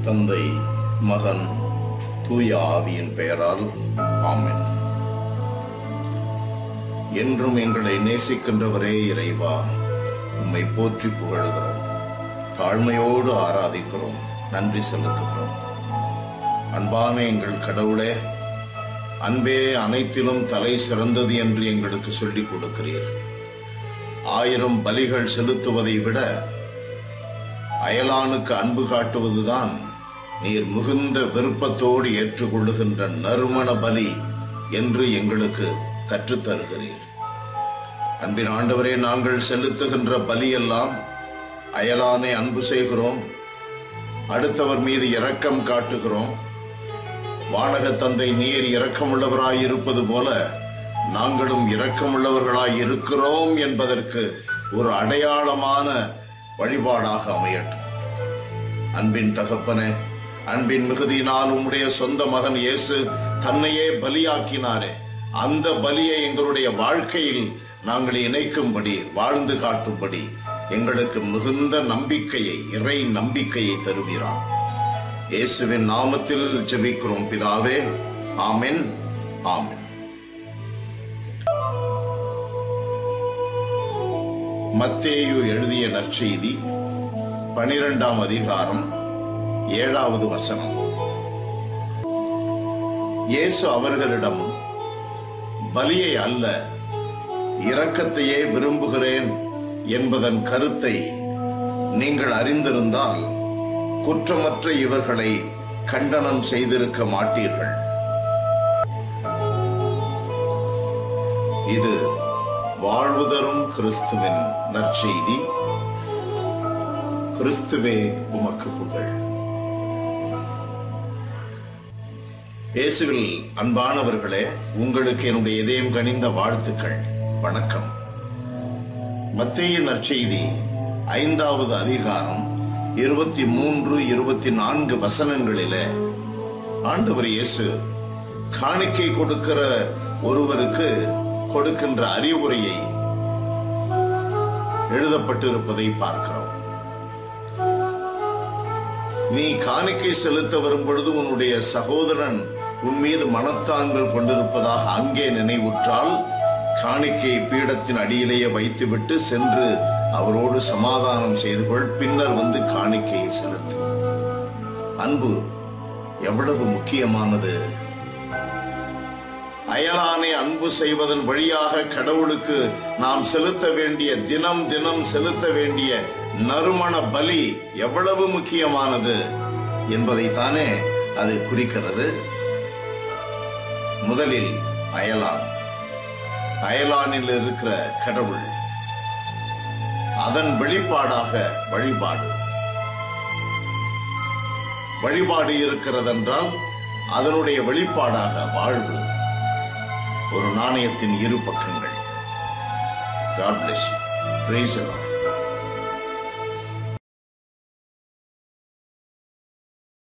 தந்தை மகன் தூய ஆவியின் பெயரால் ஆமென் என்றும் எங்களை நேசிக்கின்றவரே இறைவா உம்மை போற்றி புகழுகிறோம் தாழ்மையோடு ஆராதிக்கிறோம் நன்றி செலுத்துகிறோம் அன்பான எங்கள் கடவுளே அன்பே அனைத்திலும் தலை சிறந்தது என்று எங்களுக்கு சொல்லிக் கொடுக்கிறீர் ஆயிரம் பலிகள் செலுத்துவதை விட அயலானுக்கு அன்பு காட்டுவதுதான் நீர் மிகுந்த விருப்பத்தோடு ஏற்றுக்கொள்ளுகின்ற நறுமண பலி என்று எங்களுக்கு கற்றுத் தருகிறீர் அன்பின் ஆண்டவரே நாங்கள் செலுத்துகின்ற பலியெல்லாம் அயலானை அன்பு செய்கிறோம் அடுத்தவர் மீது இரக்கம் காட்டுகிறோம் வானக தந்தை நீர் இரக்கமுள்ளவராய் இருப்பது போல நாங்களும் இரக்கமுள்ளவர்களாய் இருக்கிறோம் என்பதற்கு ஒரு அடையாளமான வழிபாடாக அமையட்டும் அன்பின் தகப்பனே அன்பின் மிகுதியினால் உம்முடைய சொந்த மகன் இயேசு தன்னையே பலியாக்கினாரே அந்த பலியை எங்களுடைய வாழ்க்கையில் நாங்கள் இணைக்கும்படி வாழ்ந்து காட்டும்படி எங்களுக்கு மிகுந்த நம்பிக்கையை இறை நம்பிக்கையை தருகிறார் இயேசுவின் நாமத்தில் ஜெபிக்கிறோம் பிதாவே ஆமென் ஆமென் மத்தேயு எழுதிய நற்செய்தி பனிரெண்டாம் அதிகாரம் ஏழாவது வசனம் இயேசு அவர்களிடம் பலியை அல்ல இரக்கத்தையே விரும்புகிறேன் என்பதன் கருத்தை நீங்கள் அறிந்திருந்தால் குற்றமற்ற இவர்களை கண்டனம் செய்திருக்க மாட்டீர்கள் இது வாழ்வு தரும் கிறிஸ்துவின் நற்செய்தி கிறிஸ்துவே உமக்கு புகழ் இயேசுவில் அன்பானவர்களே உங்களுக்கு என்னுடைய இதயம் கனிந்த வாழ்த்துக்கள் வணக்கம் மத்திய நற்செய்தி ஐந்தாவது அதிகாரம் இருபத்தி மூன்று இருபத்தி நான்கு வசனங்களிலே ஆண்டவர் இயேசு காணிக்கை கொடுக்கிற ஒருவருக்கு கொடுக்கின்ற அறிவுரையை எழுதப்பட்டிருப்பதை பார்க்கிறோம் நீ காணிக்கை செலுத்த வரும் பொழுது உன்னுடைய சகோதரன் உன் மீது மனத்தாங்கள் கொண்டிருப்பதாக அங்கே நினைவுற்றால் காணிக்கை பீடத்தின் அடியிலேயே வைத்துவிட்டு சென்று அவரோடு சமாதானம் செய்து கொள் பின்னர் வந்து காணிக்கையை செலுத்து அன்பு எவ்வளவு முக்கியமானது அயலானை அன்பு செய்வதன் வழியாக கடவுளுக்கு நாம் செலுத்த வேண்டிய தினம் தினம் செலுத்த வேண்டிய நறுமண பலி எவ்வளவு முக்கியமானது என்பதைத்தானே அது குறிக்கிறது முதலில் அயலான் அயலானில் இருக்கிற கடவுள் அதன் வெளிப்பாடாக வழிபாடு வழிபாடு இருக்கிறதென்றால் அதனுடைய வெளிப்பாடாக வாழ்வு ஒரு நாணயத்தின் இரு பக்கங்கள் God bless you. Praise the Lord.